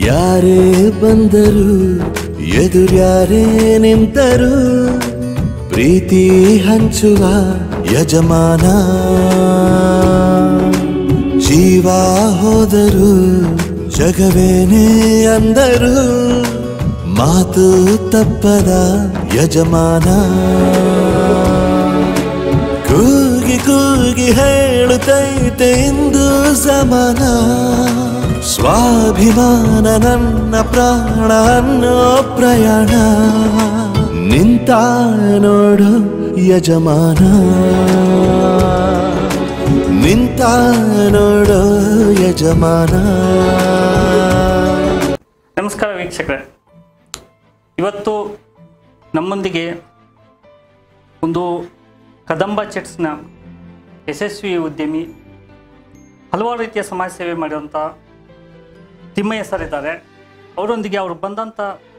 ಯಾರೇ ಬಂದರು ಎದುರ್ಯಾರೇ ನಿಂತರು ಪ್ರೀತಿ ಹಂಚುವ ಯಜಮಾನ ಜೀವ ಹೋದರು ಜಗವೇನೇ ಅಂದರು ಮಾತು ತಪ್ಪದ ಯಜಮಾನ ಕೂಗಿ ಕೂಗಿ ಹೇಳುತ್ತೈತೆ ಇಂದು ಸಮಾನ ಸ್ವಾಭಿಮಾನ ನನ್ನ ಪ್ರಾಣ ಅನ್ನೋ ಪ್ರಯಾಣ ನಿಂತ ನೋಡು ಯಜಮಾನ ನಿಂತ ನೋಡು ಯಜಮಾನ ನಮಸ್ಕಾರ ವೀಕ್ಷಕರೇ ಇವತ್ತು ನಮ್ಮೊಂದಿಗೆ ಒಂದು ಕದಂಬ ಚೆಟ್ಸ್ನ ಯಶಸ್ವಿ ಉದ್ಯಮಿ ಹಲವಾರು ರೀತಿಯ ಸಮಾಜ ಸೇವೆ ಮಾಡಿದಂಥ ತಿಮ್ಮಯ್ಯ ಸರ್ ಇದ್ದಾರೆ ಅವರೊಂದಿಗೆ ಅವರು ಬಂದಂಥ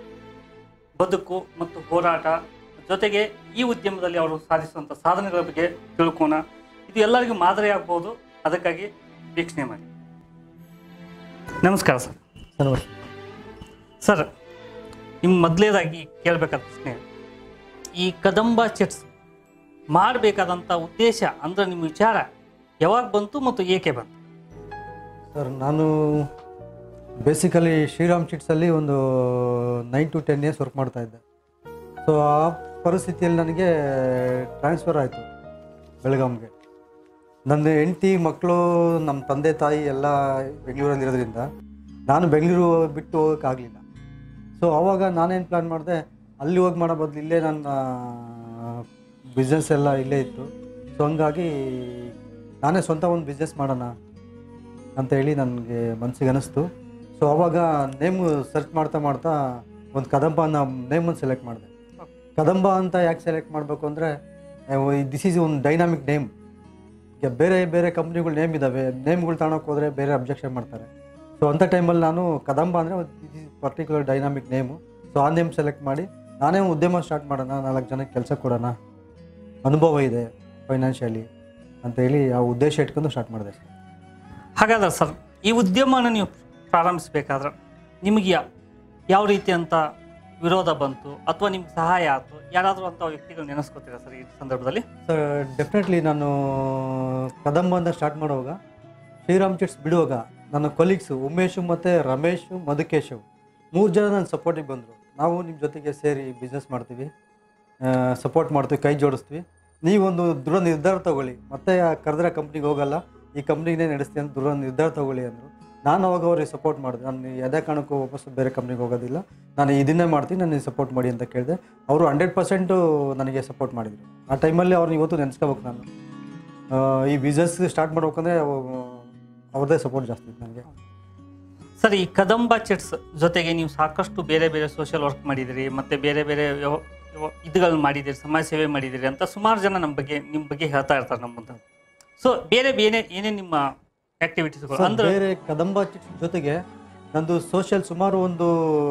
ಬದುಕು ಮತ್ತು ಹೋರಾಟ ಜೊತೆಗೆ ಈ ಉದ್ಯಮದಲ್ಲಿ ಅವರು ಸಾಧಿಸುವಂಥ ಸಾಧನೆಗಳ ಬಗ್ಗೆ ತಿಳ್ಕೋಣ ಇದು ಎಲ್ಲರಿಗೂ ಮಾದರಿ ಆಗ್ಬೋದು ಅದಕ್ಕಾಗಿ ವೀಕ್ಷಣೆ ಮಾಡಿ ನಮಸ್ಕಾರ ಸರ್ ಸರ್ ನಿಮ್ಮ ಮೊದಲೇದಾಗಿ ಕೇಳಬೇಕಾದ ಪ್ರಶ್ನೆ ಈ ಕದಂಬ ಚಿಟ್ಸ್ ಮಾಡಬೇಕಾದಂಥ ಉದ್ದೇಶ ಅಂದ್ರೆ ನಿಮ್ಮ ವಿಚಾರ ಯಾವಾಗ ಬಂತು ಮತ್ತು ಏಕೆ ಬಂತು ಸರ್ ನಾನು ಬೇಸಿಕಲಿ ಶ್ರೀರಾಮ್ ಚಿಟ್ಸಲ್ಲಿ ಒಂದು nine to ten years work ಮಾಡ್ತಾ ಇದ್ದೆ ಸೊ ಆ ಪರಿಸ್ಥಿತಿಯಲ್ಲಿ ನನಗೆ ಟ್ರಾನ್ಸ್ಫರ್ ಆಯಿತು ಬೆಳಗಾಂಗೆ ನನ್ನ ಹೆಂಡತಿ ಮಕ್ಕಳು ನಮ್ಮ ತಂದೆ ತಾಯಿ ಎಲ್ಲ ಬೆಂಗಳೂರಲ್ಲಿ ಇರೋದ್ರಿಂದ ನಾನು ಬೆಂಗಳೂರು ಬಿಟ್ಟು ಹೋಗೋಕ್ಕಾಗಲಿಲ್ಲ ಸೊ ಆವಾಗ ನಾನೇನು ಪ್ಲ್ಯಾನ್ ಮಾಡಿದೆ ಅಲ್ಲಿ ಹೋಗಿ ಮಾಡೋ ಬದಲು ಇಲ್ಲೇ ನನ್ನ ಬಿಸ್ನೆಸ್ ಎಲ್ಲ ಇಲ್ಲೇ ಇತ್ತು ಸೊ ಹಂಗಾಗಿ ನಾನೇ ಸ್ವಂತ ಒಂದು ಬಿಸ್ನೆಸ್ ಮಾಡೋಣ ಅಂತ ಹೇಳಿ ನನಗೆ ಮನಸ್ಸಿಗೆ ಅನಿಸ್ತು ಸೊ ಅವಾಗ ನೇಮ್ ಸರ್ಚ್ ಮಾಡ್ತಾ ಮಾಡ್ತಾ ಒಂದು ಕದಂಬ ಅನ್ನೋ ನೇಮನ್ನು ಸೆಲೆಕ್ಟ್ ಮಾಡಿದೆ ಕದಂಬ ಅಂತ ಯಾಕೆ ಸೆಲೆಕ್ಟ್ ಮಾಡಬೇಕು ಅಂದರೆ ದಿಸ್ ಈಸ್ ಒಂದು ಡೈನಾಮಿಕ್ ನೇಮ್ ಈಗ ಬೇರೆ ಬೇರೆ ಕಂಪ್ನಿಗಳು ನೇಮ್ ಇದ್ದಾವೆ ನೇಮ್ಗಳು ತಗೊಳಕ್ಕೆ ಹೋದರೆ ಬೇರೆ ಅಬ್ಜೆಕ್ಷನ್ ಮಾಡ್ತಾರೆ ಸೊ ಅಂಥ ಟೈಮಲ್ಲಿ ನಾನು ಕದಂಬ ಅಂದರೆ this is particular dynamic name so ಆ ನೇಮ್ ಸೆಲೆಕ್ಟ್ ಮಾಡಿ ನಾನೇ ಒಂದು ಉದ್ಯಮ ಸ್ಟಾರ್ಟ್ ಮಾಡೋಣ ನಾಲ್ಕು ಜನಕ್ಕೆ ಕೆಲಸ ಕೊಡೋಣ ಅನುಭವ ಇದೆ ಫೈನಾನ್ಷಿಯಲಿ ಅಂತ ಹೇಳಿ ಆ ಉದ್ದೇಶ ಇಟ್ಕೊಂಡು ಸ್ಟಾರ್ಟ್ ಮಾಡಿದೆ ಸರ್ ಹಾಗಾದ್ರೆ ಸರ್ ಈ ಉದ್ಯಮನ ನೀವು ಪ್ರಾರಂಭಿಸಬೇಕಾದ್ರೆ ನಿಮಗೆ ಯಾ- ಯಾವ ರೀತಿ ಅಂತ ವಿರೋಧ ಬಂತು ಅಥವಾ ನಿಮ್ಗೆ ಸಹಾಯ ಆಯ್ತು ಯಾರಾದರೂ ಅಂಥ ವ್ಯಕ್ತಿಗಳು ನೆನೆಸ್ಕೋತೀರಾ ಸರ್ ಈ ಸಂದರ್ಭದಲ್ಲಿ ಸರ್ ಡೆಫಿನೆಟ್ಲಿ ನಾನು ಕದಂಬ ಅಂತ ಸ್ಟಾರ್ಟ್ ಮಾಡುವಾಗ ಶ್ರೀರಾಮ್ ಚಿಟ್ಸ್ ಬಿಡುವಾಗ ನನ್ನ ಕೊಲೀಗ್ಸು ಉಮೇಶು ಮತ್ತು ರಮೇಶು ಮಧುಕೇಶವ್ ಮೂರು ಜನ ನನ್ನ ಸಪೋರ್ಟಿಗೆ ಬಂದರು ನಾವು ನಿಮ್ಮ ಜೊತೆಗೆ ಸೇರಿ ಬಿಸ್ನೆಸ್ ಮಾಡ್ತೀವಿ ಸಪೋರ್ಟ್ ಮಾಡ್ತೀವಿ ಕೈ ಜೋಡಿಸ್ತೀವಿ ನೀವೊಂದು ದೃಢ ನಿರ್ಧಾರ ತಗೊಳ್ಳಿ ಮತ್ತೆ ಕರೆದ್ರೆ ಕಂಪ್ನಿಗೆ ಹೋಗಲ್ಲ ಈ ಕಂಪ್ನಿಗೆ ನಡೆಸ್ತೀನಿ ಅಂತ ದೃಢ ನಿರ್ಧಾರ ತಗೊಳ್ಳಿ ಅಂದರು ನಾನು ಅವಾಗ ಅವ್ರಿಗೆ ಸಪೋರ್ಟ್ ಮಾಡಿದೆ ನಾನು ಯಾವುದೇ ಕಾರಣಕ್ಕೂ ವಾಪಸ್ ಬೇರೆ ಕಂಪ್ನಿಗೆ ಹೋಗೋದಿಲ್ಲ ನಾನು ಇದನ್ನೇ ಮಾಡ್ತೀನಿ ನನಗೆ ಸಪೋರ್ಟ್ ಮಾಡಿ ಅಂತ ಕೇಳಿದೆ ಅವರು ಹಂಡ್ರೆಡ್ ಪರ್ಸೆಂಟು ನನಗೆ ಸಪೋರ್ಟ್ ಮಾಡಿದರು ಆ ಟೈಮಲ್ಲಿ ಅವ್ರನ್ನ ಇವತ್ತು ನೆನೆಸ್ಕೋಬೇಕು ನಾನು ಆ, ಈ ಬಿಸ್ನೆಸ್ ಸ್ಟಾರ್ಟ್ ಮಾಡ್ಬೇಕಂದ್ರೆ ಅವ್- ಅವ್ರದ್ದೇ ಸಪೋರ್ಟ್ ಜಾಸ್ತಿ ಇತ್ತು ನನಗೆ ಸರ್ ಈ ಕದಂಬ ಚಿಟ್ಸ್ ಜೊತೆಗೆ ನೀವು ಸಾಕಷ್ಟು ಬೇರೆ ಬೇರೆ ಸೋಷಿಯಲ್ ವರ್ಕ್ ಮಾಡಿದಿರಿ ಮತ್ತು ಬೇರೆ ಬೇರೆ ವ್ಯವ ವ್ಯವ- ಇದುಗಳನ್ನ ಮಾಡಿದಿರಿ ಸಮಾಜ ಸೇವೆ ಮಾಡಿದಿರಿ ಅಂತ ಸುಮಾರು ಜನ ನಮ್ಮ ಬಗ್ಗೆ ನಿಮ್ಮ ಬಗ್ಗೆ ಹೇಳ್ತಾ ಇರ್ತಾರೆ ನಮ್ಮ ಮುಂದೆ ಸೊ ಬೇರೆ ಬೇರೆ ಏನೇನು ನಿಮ್ಮ ಆ್ಯಕ್ಟಿವಿಟೀಸ್ಗಳು ಸರ್, ಅಂದ್ರೆ ಬೇರೆ ಕದಂಬ ಚಿಟ್ಸ್ ಜೊತೆಗೆ ನಂದು ಸೋಷಿಯಲ್ ಸುಮಾರು ಒಂದು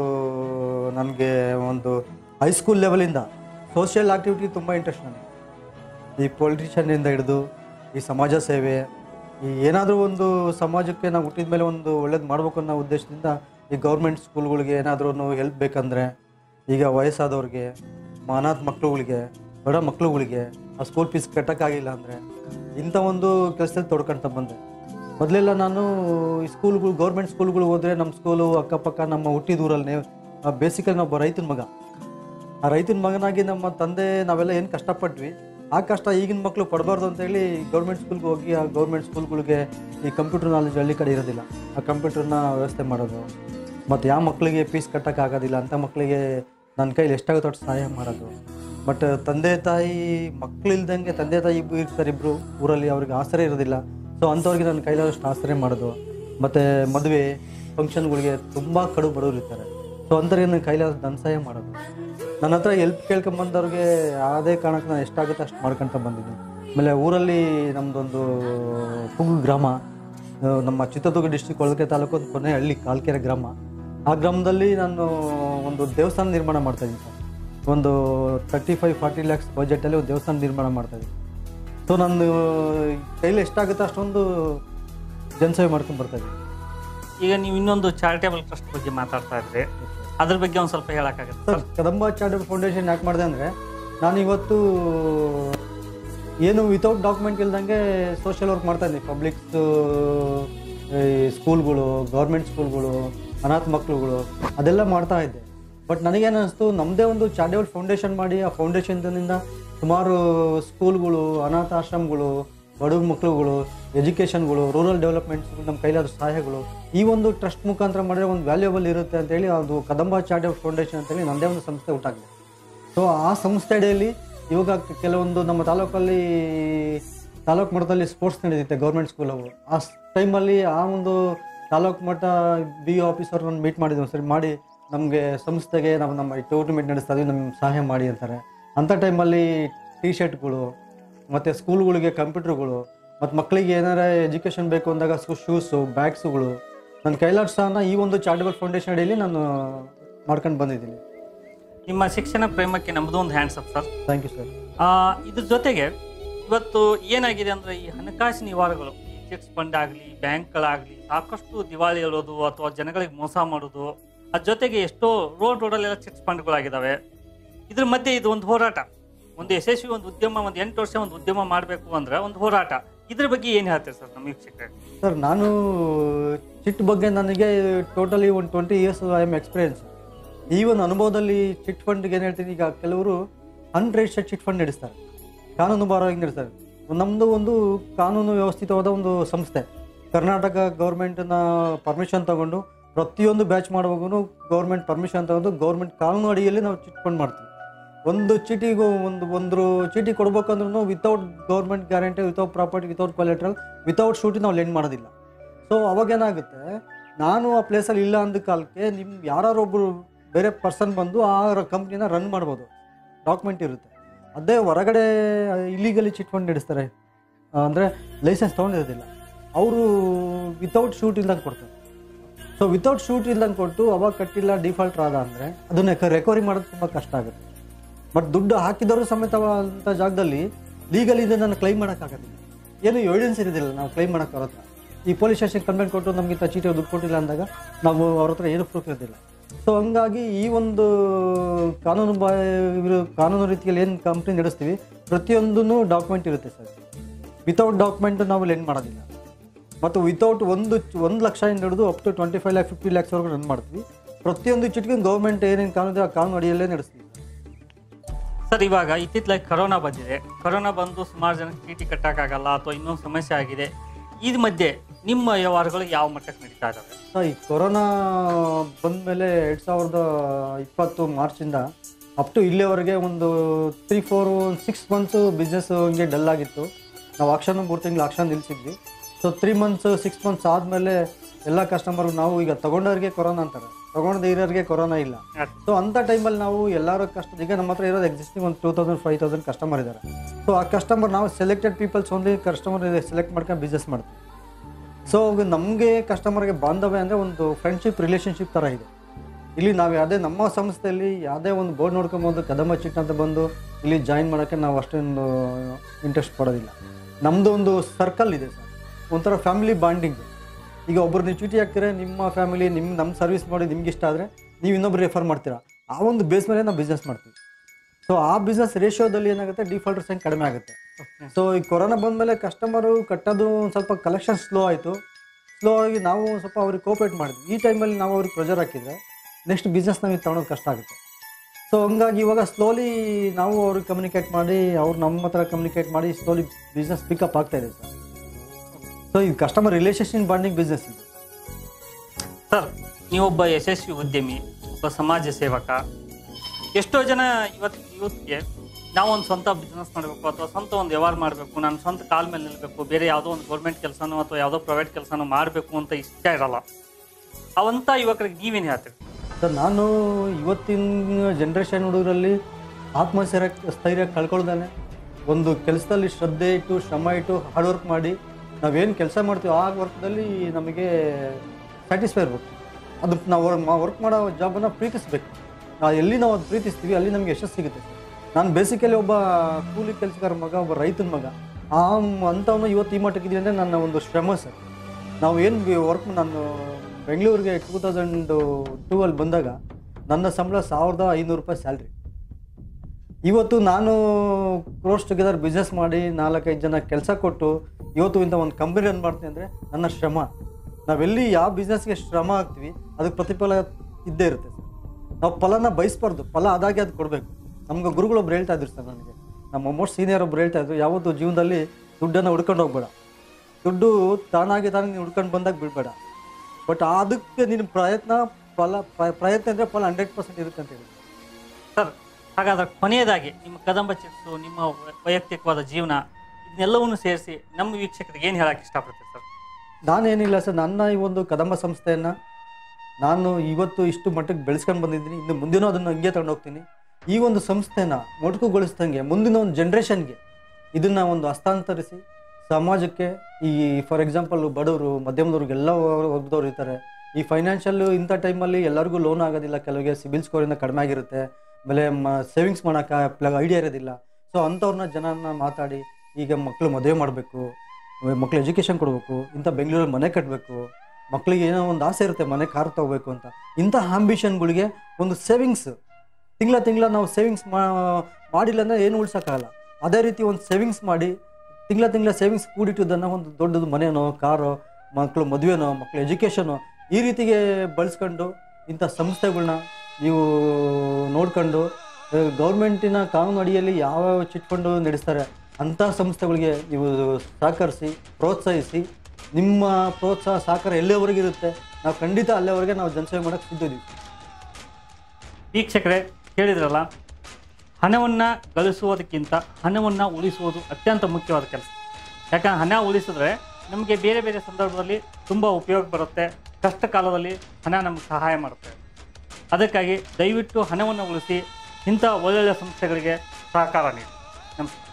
ನನಗೆ ಒಂದು ಹೈಸ್ಕೂಲ್ ಲೆವೆಲಿಂದ ಸೋಷಿಯಲ್ ಆಕ್ಟಿವಿಟಿ ತುಂಬ ಇಂಟ್ರೆಸ್ಟ್ ನನಗೆ ಈ ಪೊಲಿಟಿಷಿಯನ್ನಿಂದ ಹಿಡಿದು ಈ ಸಮಾಜ ಸೇವೆ ಈ ಏನಾದರೂ ಒಂದು ಸಮಾಜಕ್ಕೆ ನಾವು ಹುಟ್ಟಿದ ಮೇಲೆ ಒಂದು ಒಳ್ಳೇದು ಮಾಡಬೇಕು ಅನ್ನೋ ಉದ್ದೇಶದಿಂದ ಈ ಗೌರ್ಮೆಂಟ್ ಸ್ಕೂಲ್ಗಳಿಗೆ ಏನಾದರೂ ಹೆಲ್ಪ್ ಬೇಕಂದರೆ ಈಗ ವಯಸ್ಸಾದವ್ರಿಗೆ ಅನಾಥ ಮಕ್ಕಳುಗಳಿಗೆ ಬಡ ಮಕ್ಕಳುಗಳಿಗೆ ಆ ಸ್ಕೂಲ್ ಫೀಸ್ ಕಟ್ಟೋಕ್ಕಾಗಿಲ್ಲ ಅಂದರೆ ಇಂಥ ಒಂದು ಕೆಲಸದಲ್ಲಿ ತೊಡ್ಕೊಂತ ಬಂದೆ ಮೊದಲೆಲ್ಲ ನಾನು ಈ ಸ್ಕೂಲ್ಗಳು ಗೌರ್ಮೆಂಟ್ ಸ್ಕೂಲ್ಗಳು ಹೋದರೆ ನಮ್ಮ ಸ್ಕೂಲು ಅಕ್ಕಪಕ್ಕ ನಮ್ಮ ಹುಟ್ಟಿದ ಊರಲ್ಲಿ ಬೇಸಿಕಲಿ ನಾವು ರೈತನ ಮಗ ಆ ರೈತನ ಮಗನಾಗಿ ನಮ್ಮ ತಂದೆ ನಾವೆಲ್ಲ ಏನು ಕಷ್ಟಪಟ್ವಿ ಆ ಕಷ್ಟ ಈಗಿನ ಮಕ್ಕಳು ಪಡಬಾರ್ದು ಅಂತೇಳಿ ಗೌರ್ಮೆಂಟ್ ಸ್ಕೂಲ್ಗೆ ಹೋಗಿ ಆ ಗೌರ್ಮೆಂಟ್ ಸ್ಕೂಲ್ಗಳಿಗೆ ಈ ಕಂಪ್ಯೂಟರ್ ನಾಲೆಜ್ ಹಳ್ಳಿ ಕಡೆ ಇರೋದಿಲ್ಲ ಆ ಕಂಪ್ಯೂಟರ್ನ ವ್ಯವಸ್ಥೆ ಮಾಡೋದು ಮತ್ತು ಯಾವ ಮಕ್ಕಳಿಗೆ ಫೀಸ್ ಕಟ್ಟೋಕ್ಕಾಗೋದಿಲ್ಲ ಅಂಥ ಮಕ್ಕಳಿಗೆ ನನ್ನ ಕೈಲಿ ಎಷ್ಟಾಗುತ್ತೋ ಅಷ್ಟು ಸಹಾಯ ಮಾಡೋದು ಬಟ್ ತಂದೆ ತಾಯಿ ಮಕ್ಕಳಿಲ್ದಂಗೆ ತಂದೆ ತಾಯಿ ಇಬ್ಬರು ಇರ್ತಾರೆ ಇಬ್ಬರು ಊರಲ್ಲಿ ಅವ್ರಿಗೆ ಆಸರೆ ಇರೋದಿಲ್ಲ ಸೊ ಅಂಥವ್ರಿಗೆ ನನ್ನ ಕೈಲಾದಷ್ಟು ಆಸರೆ ಮಾಡೋದು ಮತ್ತು ಮದುವೆ ಫಂಕ್ಷನ್ಗಳಿಗೆ ತುಂಬ ಕಡು ಬಡವರು ಇರ್ತಾರೆ ಸೊ ಅಂಥವ್ರಿಗೆ ನನ್ನ ಕೈಲಾದ ಧನ ಸಹಾಯ ಮಾಡೋದು ನನ್ನ ಹತ್ರ ಎಲ್ಪ್ ಕೇಳ್ಕೊಂಬಂದವ್ರಿಗೆ ಯಾವುದೇ ಕಾರಣಕ್ಕೆ ನಾನು ಎಷ್ಟಾಗುತ್ತೆ ಅಷ್ಟು ಮಾಡ್ಕೊತ ಬಂದಿದ್ದೀನಿ ಆಮೇಲೆ ಊರಲ್ಲಿ ನಮ್ಮದೊಂದು ಕುಗ್ಗು ಗ್ರಾಮ ಆ, ನಮ್ಮ ಚಿತ್ರದುರ್ಗ ಡಿಸ್ಟಿಕ್ ಒಳಗೆ ತಾಲೂಕು ಒಂದು ಕೊನೆ ಹಳ್ಳಿ ಕಾಲ್ಕೆರೆ ಗ್ರಾಮ ಆ ಗ್ರಾಮದಲ್ಲಿ ನಾನು ಒಂದು ದೇವಸ್ಥಾನ ನಿರ್ಮಾಣ ಮಾಡ್ತಾ ಇದ್ದೀನಿ ಸರ್ ಒಂದು ತರ್ಟಿ ಫೈವ್ ಫಾರ್ಟಿ ಲ್ಯಾಕ್ಸ್ ಬಜೆಟಲ್ಲಿ ಒಂದು ದೇವಸ್ಥಾನ ನಿರ್ಮಾಣ ಮಾಡ್ತಾ ಇದ್ದೀನಿ ಸೊ ನನ್ನ ಕೈಲಿ ಎಷ್ಟಾಗುತ್ತೋ ಅಷ್ಟೊಂದು ಜನಸೇವೆ ಮಾಡ್ಕೊಂಡು ಬರ್ತಾ ಇದ್ದೀನಿ ಈಗ ನೀವು ಇನ್ನೊಂದು ಚಾರಿಟೇಬಲ್ ಟ್ರಸ್ಟ್ ಬಗ್ಗೆ ಮಾತಾಡ್ತಾ ಇದ್ರಿ ಅದ್ರ ಬಗ್ಗೆ ಒಂದು ಸ್ವಲ್ಪ ಹೇಳಕ್ಕಾಗತ್ತೆ ಸರ್ ಕದಂಬ ಚಾರಿಟಬಲ್ ಫೌಂಡೇಶನ್ ಯಾಕೆ ಮಾಡಿದೆ ಅಂದರೆ ನಾನು ಇವತ್ತು ಏನು ವಿತೌಟ್ ಡಾಕ್ಯುಮೆಂಟ್ ಇಲ್ದಂಗೆ ಸೋಷಿಯಲ್ ವರ್ಕ್ ಮಾಡ್ತಾ ಇದ್ದೀನಿ ಪಬ್ಲಿಕ್ಸ್ ಸ್ಕೂಲ್ಗಳು ಗೌರ್ಮೆಂಟ್ ಸ್ಕೂಲ್ಗಳು ಅನಾಥ ಮಕ್ಕಳುಗಳು ಅದೆಲ್ಲ ಮಾಡ್ತಾ ಇದ್ದೆ ಬಟ್ ನನಗೇನು ಅನಿಸ್ತು ನಮ್ಮದೇ ಒಂದು ಚಾರಿಟಬಲ್ ಫೌಂಡೇಶನ್ ಮಾಡಿ ಆ ಫೌಂಡೇಶನ್ನಿಂದ ಸುಮಾರು ಸ್ಕೂಲ್ಗಳು ಅನಾಥಾಶ್ರಮಗಳು ಬಡವ್ರ ಮಕ್ಕಳುಗಳು ಎಜುಕೇಷನ್ಗಳು ರೂರಲ್ ಡೆವಲಪ್ಮೆಂಟ್ಸ್ ನಮ್ಮ ಕೈಲಾದ ಸಹಾಯಗಳು ಈ ಒಂದು ಟ್ರಸ್ಟ್ ಮುಖಾಂತರ ಮಾಡಿದ್ರೆ ಒಂದು ವ್ಯಾಲ್ಯೂಬಲ್ ಇರುತ್ತೆ ಅಂತೇಳಿ ಅದು ಕದಂಬ ಚಾರಿಟಬಲ್ ಫೌಂಡೇಶನ್ ಅಂತೇಳಿ ನನ್ನದೇ ಒಂದು ಸಂಸ್ಥೆ ಹುಟ್ಟಾಗಿದೆ ಸೊ ಆ ಸಂಸ್ಥೆ ಅಡಿಯಲ್ಲಿ ಇವಾಗ ಕೆಲವೊಂದು ನಮ್ಮ ತಾಲೂಕಲ್ಲಿ ತಾಲೂಕು ಮಟ್ಟದಲ್ಲಿ ಸ್ಪೋರ್ಟ್ಸ್ ನಡೆಯುತ್ತೆ ಗೌರ್ಮೆಂಟ್ ಸ್ಕೂಲವು ಆ ಟೈಮಲ್ಲಿ ಆ ಒಂದು ತಾಲೂಕು ಮಟ್ಟ ಬಿ ಆಫೀಸರ್ ನಾನು ಮೀಟ್ ಮಾಡಿದ್ವಿ ಸರಿ ಮಾಡಿ ನಮಗೆ ಸಂಸ್ಥೆಗೆ ನಾವು ನಮ್ಮ ಟೂರ್ನಮೆಂಟ್ ನಡೆಸ್ತಾ ಇದೀವಿ ನಮ್ಗೆ ಸಹಾಯ ಮಾಡಿ ಅಂತಾರೆ ಅಂಥ ಟೈಮಲ್ಲಿ ಟಿ ಶರ್ಟ್ಗಳು ಮತ್ತು ಸ್ಕೂಲ್ಗಳಿಗೆ ಕಂಪ್ಯೂಟರ್ಗಳು ಮತ್ತು ಮಕ್ಕಳಿಗೆ ಏನಾರ ಎಜುಕೇಷನ್ ಬೇಕು ಅಂದಾಗ ಶೂಸು ಬ್ಯಾಗ್ಸುಗಳು ನನ್ನ ಕೈಲಾದ ಸಹನ ಈ ಒಂದು ಚಾರಿಟಬಲ್ ಫೌಂಡೇಶನ್ ಅಡಿಯಲ್ಲಿ ನಾನು ಮಾಡ್ಕೊಂಡು ಬಂದಿದ್ದೀನಿ ನಿಮ್ಮ ಶಿಕ್ಷಣ ಪ್ರೇಮಕ್ಕೆ ನಮ್ಮದು ಒಂದು hands up sir thank you sir ಇದ್ರ ಜೊತೆಗೆ ಇವತ್ತು ಏನಾಗಿದೆ ಅಂದರೆ ಈ ಹಣಕಾಸಿನ ವ್ಯವಹಾರಗಳು ಈ ಚಿಟ್ಸ್ ಫಂಡ್ ಆಗಲಿ ಬ್ಯಾಂಕ್ಗಳಾಗಲಿ ಸಾಕಷ್ಟು ದಿವಾಳಿ ಹೇಳೋದು ಅಥವಾ ಜನಗಳಿಗೆ ಮೋಸ ಮಾಡೋದು ಅದ್ರ ಜೊತೆಗೆ ಎಷ್ಟೋ ರೋಡ್ ರೋಡಲ್ಲೆಲ್ಲ ಚಿಟ್ಸ್ ಫಂಡ್ಗಳಾಗಿದ್ದಾವೆ ಇದ್ರ ಮಧ್ಯೆ ಇದು ಒಂದು ಹೋರಾಟ ಒಂದು ಯಶಸ್ವಿ ಒಂದು ಉದ್ಯಮ ಒಂದು ಎಂಟು ವರ್ಷ ಒಂದು ಉದ್ಯಮ ಮಾಡಬೇಕು ಅಂದ್ರೆ ಒಂದು ಹೋರಾಟ ಇದ್ರ ಬಗ್ಗೆ ಏನು ಹೇಳ್ತೀರಿ ಸರ್ ನಮ್ಮ ವೀಕ್ಷಕರಿಗೆ ಸರ್ ನಾನು ಚಿಟ್ ಬಗ್ಗೆ ನನಗೆ ಟೋಟಲಿ ಒಂದು twenty years I am experience ಈ ಒಂದು ಅನುಭವದಲ್ಲಿ ಚಿಟ್ ಫಂಡ್ಗೆ ಏನು ಹೇಳ್ತೀನಿ ಈಗ ಕೆಲವರು ಅನ್ರಿಜಿಸ್ಟರ್ಡ್ ಚಿಟ್ ಫಂಡ್ ನಡೆಸ್ತಾರೆ ಕಾನೂನು ಬಾರವಾಗಿ ನಡೆಸ್ತಾರೆ ನಮ್ಮದು ಒಂದು ಕಾನೂನು ವ್ಯವಸ್ಥಿತವಾದ ಒಂದು ಸಂಸ್ಥೆ ಕರ್ನಾಟಕ ಗೌರ್ಮೆಂಟ್ನ ಪರ್ಮಿಷನ್ ತಗೊಂಡು ಪ್ರತಿಯೊಂದು ಬ್ಯಾಚ್ ಮಾಡುವಾಗೂ ಗೌರ್ಮೆಂಟ್ ಪರ್ಮಿಷನ್ ತಗೊಂಡು ಗೌರ್ಮೆಂಟ್ ಕಾನೂನು ಅಡಿಯಲ್ಲಿ ನಾವು ಚಿಟ್ ಫಂಡ್ ಮಾಡ್ತೀವಿ ಒಂದು ಚೀಟಿಗೂ ಒಂದು ಒಂದು ಚೀಟಿ ಕೊಡ್ಬೇಕಂದ್ರೂ without government guarantee without property without collateral without surety ನಾವು ಲೆಂಡ್ ಮಾಡೋದಿಲ್ಲ ಸೊ ಅವಾಗೇನಾಗುತ್ತೆ ನಾನು ಆ ಪ್ಲೇಸಲ್ಲಿ ಇಲ್ಲ ಅಂದ ಕಾಲಕ್ಕೆ ನಿಮ್ಮ ಯಾರೊಬ್ಬರು ಬೇರೆ ಪರ್ಸನ್ ಬಂದು ಆ ಕಂಪ್ನಿನ ರನ್ ಮಾಡ್ಬೋದು ಡಾಕ್ಯುಮೆಂಟ್ ಇರುತ್ತೆ ಅದೇ ಹೊರಗಡೆ ಇಲ್ಲಿಗಲಿ ಚಿಟ್ ಫಂಡ್ ನಡೆಸ್ತಾರೆ ಅಂದರೆ ಲೈಸೆನ್ಸ್ ತೊಗೊಂಡಿರೋದಿಲ್ಲ ಅವರು ವಿತೌಟ್ ಶೂಟ್ ಇಲ್ದಂಗೆ ಕೊಡ್ತಾರೆ ಸೊ ವಿತೌಟ್ ಶೂಟ್ ಇಲ್ದಂಗೆ ಕೊಟ್ಟು ಅವಾಗ ಕಟ್ಟಿಲ್ಲ ಡಿಫಾಲ್ಟರ್ ಆದ ಅಂದರೆ ಅದನ್ನ ರಿಕವರಿ ಮಾಡೋದು ತುಂಬ ಕಷ್ಟ ಆಗುತ್ತೆ ಬಟ್ ದುಡ್ಡು ಹಾಕಿದವರು ಸಮೇತ ಅಂತ ಜಾಗದಲ್ಲಿ ಲೀಗಲ್ ಇದೆ ನಾನು ಕ್ಲೈಮ್ ಮಾಡೋಕ್ಕಾಗೋದಿಲ್ಲ ಏನು ಎವಿಡೆನ್ಸ್ ಇರೋದಿಲ್ಲ ನಾವು ಕ್ಲೈಮ್ ಮಾಡೋಕ್ಕೆ ಅವ್ರ ಹತ್ರ ಈ ಪೊಲೀಸ್ ಸ್ಟೇಷನ್ ಕಂಪ್ಲೇಂಟ್ ಕೊಟ್ಟು ನಮಗೆ ಇಂಥ ಚೀಟಿ ದುಡ್ಡು ಕೊಟ್ಟಿಲ್ಲ ಅಂದಾಗ ನಾವು ಅವ್ರ ಹತ್ರ ಏನು ಪ್ರೂಫ್ ಇರೋದಿಲ್ಲ ಸೊ ಹಂಗಾಗಿ ಈ ಒಂದು ಕಾನೂನು ಬಾ ಇವ್ರು ಕಾನೂನು ರೀತಿಯಲ್ಲಿ ಏನು ಕಂಪ್ನಿ ನಡೆಸ್ತೀವಿ ಪ್ರತಿಯೊಂದೂ ಡಾಕ್ಯುಮೆಂಟ್ ಇರುತ್ತೆ ಸರ್ ವಿತೌಟ್ ಡಾಕ್ಯುಮೆಂಟ್ ನಾವು ಲೆಂಡ್ ಮಾಡೋದಿಲ್ಲ ಮತ್ತು ವಿತೌಟ್ ಒಂದು ಒಂದು ಲಕ್ಷದಿಂದ ಹಿಡಿದು up to twenty five lakh fifty ಲ್ಯಾಕ್ಸ್ವರೆಗೂ ರನ್ ಮಾಡ್ತೀವಿ ಪ್ರತಿಯೊಂದು ಚಿಟಿಗೆ ಗೌರ್ಮೆಂಟ್ ಏನೇನು ಕಾನೂನು ಇದೆ ಆ ಕಾನೂನು ಅಡಿಯಲ್ಲೇ ನಡೆಸ್ತೀವಿ ಸರ್ ಇವಾಗ ಇತ್ತಿತ್ತಲಾಗಿ ಕರೋನಾ ಬಂದಿದೆ ಕರೋನಾ ಬಂದು ಸುಮಾರು ಜನಕ್ಕೆ ಚೀಟಿ ಕಟ್ಟಕ್ಕಾಗಲ್ಲ ಅಥವಾ ಇನ್ನೊಂದು ಸಮಸ್ಯೆ ಆಗಿದೆ ಇದ್ ಮಧ್ಯೆ ನಿಮ್ಮ ವ್ಯವಹಾರಗಳು ಯಾವ ಮಟ್ಟಕ್ಕೆ ನಡೀತಾ ಇದ್ದಾವೆ ಸರ್ ಈ ಕೊರೋನಾ ಬಂದಮೇಲೆ ಎರಡು ಸಾವಿರದ ಇಪ್ಪತ್ತು ಮಾರ್ಚಿಂದ ಅಪ್ ಟು ಇಲ್ಲಿವರೆಗೆ ಒಂದು three four six months business ಹಂಗೆ ಡಲ್ ಆಗಿತ್ತು ನಾವು ಆಕ್ಷನ್ ಮೂರು ತಿಂಗಳು ಆಕ್ಷನ್ ನಿಲ್ಸಿದ್ವಿ so three months six months ಆದಮೇಲೆ ಎಲ್ಲ ಕಸ್ಟಮರ್ ನಾವು ಈಗ ತಗೊಂಡವ್ರಿಗೆ ಕೊರೋನಾ ಅಂತಾರೆ ತಗೊಂಡದೇ ಇರೋರಿಗೆ ಕೊರೋನಾ ಇಲ್ಲ ಸೊ ಅಂಥ ಟೈಮಲ್ಲಿ ನಾವು ಎಲ್ಲರೂ ಕಷ್ಟ ಈಗ ನಮ್ಮ ಹತ್ರ ಇರೋದು ಎಕ್ಸಿಸ್ಟಿಂಗ್ ಒಂದು two thousand five thousand customer ಇದ್ದಾರೆ ಸೊ ಆ ಕಸ್ಟಮರ್ ನಾವು selected peoples only customer select ಮಾಡ್ಕೊಂಡು ಬಿಸ್ನೆಸ್ ಮಾಡ್ತೀವಿ ಸೊ ನಮಗೆ ಕಸ್ಟಮರ್ಗೆ ಬಾಂಧವ್ಯ ಅಂದರೆ ಒಂದು ಫ್ರೆಂಡ್ಶಿಪ್ ರಿಲೇಷನ್ಶಿಪ್ ಥರ ಇದೆ ಇಲ್ಲಿ ನಾವು ಯಾವುದೇ ನಮ್ಮ ಸಂಸ್ಥೆಯಲ್ಲಿ ಯಾವುದೇ ಒಂದು ಬೋರ್ಡ್ ನೋಡ್ಕೊಂಬೋದು ಕದಮ ಚಿಟ್ ಅಂತ ಬಂದು ಇಲ್ಲಿ ಜಾಯಿನ್ ಮಾಡೋಕ್ಕೆ ನಾವು ಅಷ್ಟೊಂದು ಇಂಟ್ರೆಸ್ಟ್ ಪಡೋದಿಲ್ಲ ನಮ್ಮದು ಒಂದು ಸರ್ಕಲ್ ಇದೆ ಸರ್ ಒಂಥರ ಫ್ಯಾಮಿಲಿ ಬಾಂಡಿಂಗ್ ಈಗ ಒಬ್ಬರು ನೀವು ಚೀಟಿ ಹಾಕ್ತೀರಾ ನಿಮ್ಮ ಫ್ಯಾಮಿಲಿ ನಿಮ್ಮ ನಮ್ಮ ಸರ್ವಿಸ್ ಮಾಡಿ ನಿಮ್ಗೆ ಇಷ್ಟ ಆದರೆ ನೀವು ಇನ್ನೊಬ್ರು ರೆಫರ್ ಮಾಡ್ತೀರಾ ಆ ಒಂದು ಬೇಸ್ ಮೇಲೆ ನಾವು ಬಿಸ್ನೆಸ್ ಮಾಡ್ತೀವಿ ಸೊ ಆ ಬಿಸ್ನೆಸ್ ರೇಷಿಯೋದಲ್ಲಿ ಏನಾಗುತ್ತೆ ಡಿಫಾಲ್ಟರ್ಸ್ ಹೆಂಗೆ ಕಡಿಮೆ ಆಗುತ್ತೆ ಸೊ ಈ ಕೊರೋನಾ ಬಂದಮೇಲೆ ಕಸ್ಟಮರು ಕಟ್ಟೋದು ಒಂದು ಸ್ವಲ್ಪ ಕಲೆಕ್ಷನ್ ಸ್ಲೋ ಆಯಿತು ಸ್ಲೋ ಆಗಿ ನಾವು ಒಂದ್ ಸ್ವಲ್ಪ ಅವ್ರಿಗೆ ಕೋಪ್ರೇಟ್ ಮಾಡಿದ್ವಿ ಈ ಟೈಮಲ್ಲಿ ನಾವು ಅವ್ರಿಗೆ ಪ್ರೆಷರ್ ಹಾಕಿದ್ರೆ ನೆಕ್ಸ್ಟ್ ಬಿಸ್ನೆಸ್ ನಮಗೆ ತಗೊಳೋದು ಕಷ್ಟ ಆಗುತ್ತೆ ಸೊ ಹಂಗಾಗಿ ಇವಾಗ ಸ್ಲೋಲಿ ನಾವು ಅವ್ರಿಗೆ ಕಮ್ಯುನಿಕೇಟ್ ಮಾಡಿ ಅವ್ರು ನಮ್ಮ ಹತ್ರ ಕಮ್ಯುನಿಕೇಟ್ ಮಾಡಿ ಸ್ಲೋಲಿ ಬಿಸ್ನೆಸ್ ಪಿಕಪ್ ಆಗ್ತಾ ಇದೆ ಸರ್ ಸೊ ಈ ಕಸ್ಟಮರ್ ರಿಲೇಷನ್ಶಿಪ್ ಬಾಂಡಿಂಗ್ ಬಿಸ್ನೆಸ್ ಇದೆ ಸರ್ ನೀವೊಬ್ಬ ಯಶಸ್ವಿ ಉದ್ಯಮಿ ಒಬ್ಬ ಸಮಾಜ ಸೇವಕ ಎಷ್ಟೋ ಜನ ಇವತ್ತು ಯೂತ್ಗೆ ನಾವೊಂದು ಸ್ವಂತ ಬಿಸ್ನೆಸ್ ಮಾಡಬೇಕು ಅಥವಾ ಸ್ವಂತ ಒಂದು ವ್ಯವಹಾರ ಮಾಡಬೇಕು ನಾನು ಸ್ವಂತ ಕಾಲ ಮೇಲೆ ನಿಲ್ಲಬೇಕು ಬೇರೆ ಯಾವುದೋ ಒಂದು ಗೌರ್ಮೆಂಟ್ ಕೆಲಸನೋ ಅಥವಾ ಯಾವುದೋ ಪ್ರೈವೇಟ್ ಕೆಲಸನೋ ಮಾಡಬೇಕು ಅಂತ ಇಷ್ಟ ಇರಲ್ಲ ಅವಂಥ ಯುವಕರಿಗೆ ನೀವೇನು ಹೇಳ್ತೀರಿ ಸರ್ ನಾನು ಇವತ್ತಿನ ಜನ್ರೇಷನ್ ಹುಡುಗರಲ್ಲಿ ಆತ್ಮಸ್ಥೈರ್ಯ ಸ್ಥೈರ್ಯ ಕಳ್ಕೊಳ್ದಾನೆ ಒಂದು ಕೆಲಸದಲ್ಲಿ ಶ್ರದ್ಧೆ ಇಟ್ಟು ಶ್ರಮ ಇಟ್ಟು ಹಾರ್ಡ್ ವರ್ಕ್ ಮಾಡಿ ನಾವೇನು ಕೆಲಸ ಮಾಡ್ತೀವಿ ಆ ವರ್ಕ್ದಲ್ಲಿ ನಮಗೆ ಸ್ಯಾಟಿಸ್ಫೈ ಇರಬೇಕು ಅದು ನಾವು ವರ್ಕ್ ಮಾಡೋ ಜಾಬನ್ನು ಪ್ರೀತಿಸ್ಬೇಕು ನಾವು ಎಲ್ಲಿ ನಾವು ಅದು ಪ್ರೀತಿಸ್ತೀವಿ ಅಲ್ಲಿ ನಮಗೆ ಯಶಸ್ಸು ಸಿಗುತ್ತೆ ಸರ್ ನಾನು ಬೇಸಿಕಲಿ ಒಬ್ಬ ಕೂಲಿ ಕೆಲಸಗಾರ ಮಗ ಒಬ್ಬ ರೈತನ ಮಗ ಆ ಅಂಥವನು ಇವತ್ತು ಈ ಮಟ್ಟಕ್ಕಿದೆ ಅಂದರೆ ನನ್ನ ಒಂದು ಶ್ರಮ ಸರ್ ನಾವು ಏನು ವರ್ಕ್ ನಾನು ಬೆಂಗಳೂರಿಗೆ ಟೂ ತೌಸಂಡ್ ಟೂ ಅಲ್ಲಿ ಬಂದಾಗ ನನ್ನ ಸಂಬಳ ಸಾವಿರದ ಐನೂರು ರೂಪಾಯಿ ಸ್ಯಾಲ್ರಿ ಇವತ್ತು ನಾನು ಕ್ರೋಸ್ ಟುಗೆದರ್ ಬಿಸ್ನೆಸ್ ಮಾಡಿ ನಾಲ್ಕೈದು ಜನ ಕೆಲಸ ಕೊಟ್ಟು ಇವತ್ತು ಇಂಥ ಒಂದು ಕಂಪನಿ ರನ್ ಮಾಡ್ತೀನಿ ಅಂದರೆ ನನ್ನ ಶ್ರಮ ನಾವೆಲ್ಲಿ ಯಾವ ಬಿಸ್ನೆಸ್ಗೆ ಶ್ರಮ ಹಾಕ್ತೀವಿ ಅದಕ್ಕೆ ಪ್ರತಿಫಲ ಇದ್ದೇ ಇರುತ್ತೆ ಸರ್ ನಾವು ಫಲನ ಬಯಸ್ಬಾರ್ದು ಫಲ ಅದಾಗೆ ಅದು ಕೊಡಬೇಕು ನಮ್ಗೆ ಗುರುಗಳೊಬ್ರು ಹೇಳ್ತಾ ಇದ್ರು ಸರ್ ನನಗೆ ನಮ್ಮ ಮೋಸ್ಟ್ ಸೀನಿಯರ್ ಒಬ್ರು ಹೇಳ್ತಾ ಇದ್ರು ಯಾವತ್ತು ಜೀವನದಲ್ಲಿ ದುಡ್ಡನ್ನು ಹುಡ್ಕೊಂಡು ಹೋಗ್ಬೇಡ ದುಡ್ಡು ತಾನಾಗಿ ತಾನೇ ನೀನು ಹುಡ್ಕೊಂಡು ಬಂದಾಗ ಬಿಡಬೇಡ ಬಟ್ ಅದಕ್ಕೆ ನಿನ್ನ ಪ್ರಯತ್ನ ಫಲ ಪ್ರ- ಪ್ರಯತ್ನ ಅಂದರೆ ಫಲ ಹಂಡ್ರೆಡ್ ಪರ್ಸೆಂಟ್ ಇರುತ್ತೆ ಅಂತ ಹೇಳಿ ಸರ್ ಹಾಗಾದ್ರೆ ಕೊನೆಯದಾಗಿ ನಿಮ್ಮ ಕದಂಬ ಚಿಟ್ಸು ನಿಮ್ಮ ವೈ- ವೈಯಕ್ತಿಕವಾದ ಜೀವನ ಇದನ್ನೆಲ್ಲವನ್ನು ಸೇರಿಸಿ ನಮ್ಮ ವೀಕ್ಷಕರಿಗೆ ಏನು ಹೇಳಕ್ಕೆ ಇಷ್ಟಪಡ್ತೀರಿ ಸರ್ ನಾನೇನಿಲ್ಲ ಸರ್ ನನ್ನ ಈ ಒಂದು ಕದಂಬ ಸಂಸ್ಥೆಯನ್ನು ನಾನು ಇವತ್ತು ಇಷ್ಟು ಮಟ್ಟಕ್ಕೆ ಬೆಳೆಸ್ಕೊಂಡು ಬಂದಿದ್ದೀನಿ ಇನ್ನು ಮುಂದಿನೂ ಅದನ್ನು ಹಂಗೆ ತಗೊಂಡು ಹೋಗ್ತೀನಿ ಈ ಒಂದು ಸಂಸ್ಥೆನ ಮೊಟಕುಗೊಳಿಸ್ದಂಗೆ ಮುಂದಿನ ಒಂದು ಜನ್ರೇಷನ್ಗೆ ಇದನ್ನು ಒಂದು ಹಸ್ತಾಂತರಿಸಿ ಸಮಾಜಕ್ಕೆ ಈ ಫಾರ್ ಎಕ್ಸಾಂಪಲ್ ಬಡವರು ಮಧ್ಯಮದವ್ರಿಗೆಲ್ಲ ವರ್ಗದವ್ರು ಇರ್ತಾರೆ ಈ ಫೈನಾನ್ಷಿಯಲ್ ಇಂಥ ಟೈಮಲ್ಲಿ ಎಲ್ಲರಿಗೂ ಲೋನ್ ಆಗೋದಿಲ್ಲ ಕೆಲವರಿಗೆ ಸಿಬಿಲ್ ಸ್ಕೋರಿಂದ ಕಡಿಮೆ ಆಗಿರುತ್ತೆ ಆಮೇಲೆ ಮ ಸೇವಿಂಗ್ಸ್ ಮಾಡೋಕೆ ಐಡಿಯಾ ಇರೋದಿಲ್ಲ ಸೊ ಅಂಥವ್ರನ್ನ ಜನನ ಮಾತಾಡಿ ಈಗ ಮಕ್ಕಳು ಮದುವೆ ಮಾಡಬೇಕು ಮಕ್ಳು ಎಜುಕೇಷನ್ ಕೊಡಬೇಕು ಇಂಥ ಬೆಂಗಳೂರಲ್ಲಿ ಮನೆ ಕಟ್ಟಬೇಕು ಮಕ್ಕಳಿಗೆ ಏನೋ ಒಂದು ಆಸೆ ಇರುತ್ತೆ ಮನೆ ಕಾರ್ ತಗೋಬೇಕು ಅಂತ ಇಂಥ ಆಂಬಿಷನ್ಗಳಿಗೆ ಒಂದು ಸೇವಿಂಗ್ಸ್ ತಿಂಗಳ ತಿಂಗಳ ನಾವು ಸೇವಿಂಗ್ಸ್ ಮಾಡಿಲ್ಲ ಅಂದರೆ ಏನು ಉಳ್ಸೋಕ್ಕಾಗಲ್ಲ ಅದೇ ರೀತಿ ಒಂದು ಸೇವಿಂಗ್ಸ್ ಮಾಡಿ ತಿಂಗಳ ತಿಂಗಳ ಸೇವಿಂಗ್ಸ್ ಕೂಡಿಟ್ಟಿದ್ದನ್ನು ಒಂದು ದೊಡ್ಡದು ಮನೆನೋ ಕಾರೋ ಮಕ್ಕಳು ಮದುವೆನೋ ಮಕ್ಕಳು ಎಜುಕೇಷನು ಈ ರೀತಿಗೆ ಬಳಸ್ಕೊಂಡು ಇಂಥ ಸಂಸ್ಥೆಗಳ್ನ ನೀವು ನೋಡ್ಕೊಂಡು ಗೌರ್ಮೆಂಟಿನ ಕಾನೂನು ಅಡಿಯಲ್ಲಿ ಯಾವ್ಯಾವ ಚಿಟ್ ಫಂಡು ನಡೆಸ್ತಾರೆ ಅಂಥ ಸಂಸ್ಥೆಗಳಿಗೆ ನೀವು ಸಹಕರಿಸಿ ಪ್ರೋತ್ಸಾಹಿಸಿ ನಿಮ್ಮ ಪ್ರೋತ್ಸಾಹ ಸಹಕಾರ ಎಲ್ಲಿವರೆಗೆ ಇರುತ್ತೆ ನಾವು ಖಂಡಿತ ಅಲ್ಲಿವರೆಗೆ ನಾವು ಜನಸೇವೆ ಮಾಡೋಕ್ಕೆ ಸಿದ್ಧಿದ್ದೀವಿ ವೀಕ್ಷಕರೇ ಕೇಳಿದ್ರಲ್ಲ ಹಣವನ್ನು ಗಳಿಸುವುದಕ್ಕಿಂತ ಹಣವನ್ನು ಉಳಿಸುವುದು ಅತ್ಯಂತ ಮುಖ್ಯವಾದ ಕೆಲಸ ಯಾಕಂದ್ರೆ ಹಣ ಉಳಿಸಿದ್ರೆ ನಮಗೆ ಬೇರೆ ಬೇರೆ ಸಂದರ್ಭದಲ್ಲಿ ತುಂಬ ಉಪಯೋಗ ಬರುತ್ತೆ ಕಷ್ಟ ಕಾಲದಲ್ಲಿ ಹಣ ನಮಗೆ ಸಹಾಯ ಮಾಡುತ್ತೆ ಅದಕ್ಕಾಗಿ ದಯವಿಟ್ಟು ಹಣವನ್ನು ಉಳಿಸಿ ಇಂಥ ಒಳ್ಳೊಳ್ಳೆ ಸಂಸ್ಥೆಗಳಿಗೆ ಸಹಕಾರ ನೀಡಿ ನಮಸ್ಕಾರ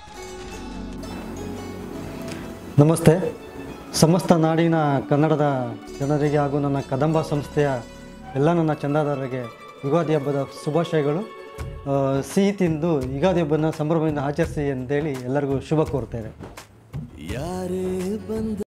ನಮಸ್ತೆ ಸಮಸ್ತ ನಾಡಿನ ಕನ್ನಡದ ಜನರಿಗೆ ಹಾಗೂ ನನ್ನ ಕದಂಬ ಸಂಸ್ಥೆಯ ಎಲ್ಲ ನನ್ನ ಚಂದಾದಾರರಿಗೆ ಯುಗಾದಿ ಹಬ್ಬದ ಶುಭಾಶಯಗಳು ಆ, ಸಿಹಿ ತಿಂದು ಯುಗಾದಿ ಹಬ್ಬನ ಸಂಭ್ರಮದಿಂದ ಆಚರಿಸಿ ಅಂತೇಳಿ ಎಲ್ಲರಿಗೂ ಶುಭ ಕೋರ್ತೇನೆ ಯಾರೇ ಬಂದ